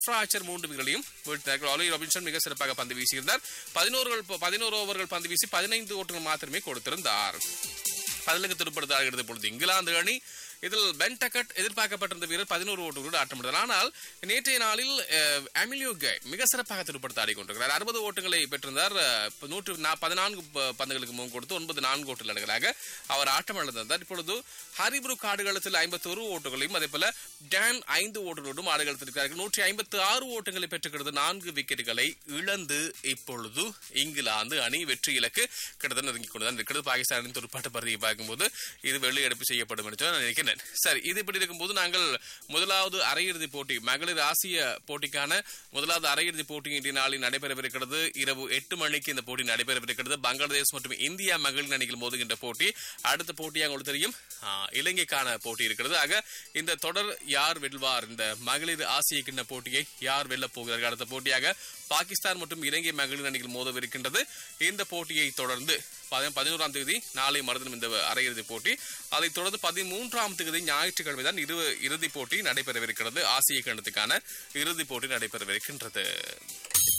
ஃப்ராச்சர் மூன்று விக்கெட்களையும் வீழ்த்தினார்கள் ஆலி ராபின்சன் மிக சிறப்பாக பந்து வீசியிருந்தார் பதினோரு பதினோரு ஓவர்கள் பந்து வீசி பதினைந்து ஓட்டங்கள் மாத்திரமே கொடுத்திருந்தார் பதிலுக்கு திருப்படுத்த ஆகிறது பொழுது இங்கிலாந்து அணி இதில் பென்டகட் எதிர்பார்க்கப்பட்டிருந்த வீரர் பதினோரு ஓட்டுகளோடு ஆட்டமிட்டார் ஆனால் நேற்றைய நாளில் அஹ், அமிலியோ கே மிக சிறப்பாக திருப்படுத்த ஆடிக்கொண்டிருக்கிறார் அறுபது ஓட்டுகளை பெற்றிருந்தார் அஹ், இப்ப நூற்று நா- பதினான்கு ப- பந்துகளுக்கு முன் கொடுத்து ஒன்பது நான்கு ஓட்டுகள் அடங்கலாக அவர் ஆட்டம் இழந்திருந்தார் இப்பொழுது ஹரிபுரு காடுகளத்தில் ஐம்பத்தொரு ஓட்டுகளையும் அதே போல டான் ஐந்து ஓட்டுகளோடும் ஆடுகளத்திருக்கிறார்கள் நூற்றி ஐம்பத்து ஆறு ஓட்டுகளை பெற்றுக்கிறது நான்கு விக்கெட்டுகளை இழந்து இப்பொழுது இங்கிலாந்து அணி வெற்றி இலக்கு கிட்டத்தட்ட நெருங்கிக் கொண்டுதான் இருக்கிறது பாகிஸ்தானின் துடுப்பாட்ட பகுதியை பார்க்கும்போது இது வெளியெடுப்பு செய்யப்படும் என்று நான் நினைக்கிறேன் சரி இது இப்படி இருக்கும்போது நாங்கள் முதலாவது அரையிறுதி போட்டி மகளிர் ஆசிய போட்டிக்கான முதலாவது அரையிறுதி போட்டி இன்றைய நாளில் நடைபெறவிருக்கிறது இரவு எட்டு மணிக்கு இந்த போட்டி நடைபெறவிருக்கிறது பங்களாதேஷ் மற்றும் இந்தியா மகளிர் அணிகள் மோதுகின்ற போட்டி அடுத்த போட்டியாக உங்களுக்கு தெரியும் ஆ, இலங்கைக்கான போட்டி இருக்கிறது ஆக இந்த தொடர் யார் வெல்வார் இந்த மகளிர் ஆசிய கிண்ண போட்டியை யார் வெல்லப் போகிறார்கள் அடுத்த போட்டியாக பாகிஸ்தான் மற்றும் இலங்கை மகளிர் அணிகள் மோதவிருக்கின்றது இந்த போட்டியை தொடர்ந்து பதி- பதினோராம் தேதி நாளை மறுதினம் இந்த அரையிறுதி போட்டி அதைத் தொடர்ந்து பதிமூன்றாம் தேதி ஞாயிற்றுக்கிழமை தான் இரு இறுதிப் போட்டி நடைபெறவிருக்கிறது ஆசிய கிண்ணத்துக்கான இறுதிப் போட்டி நடைபெறவிருக்கின்றது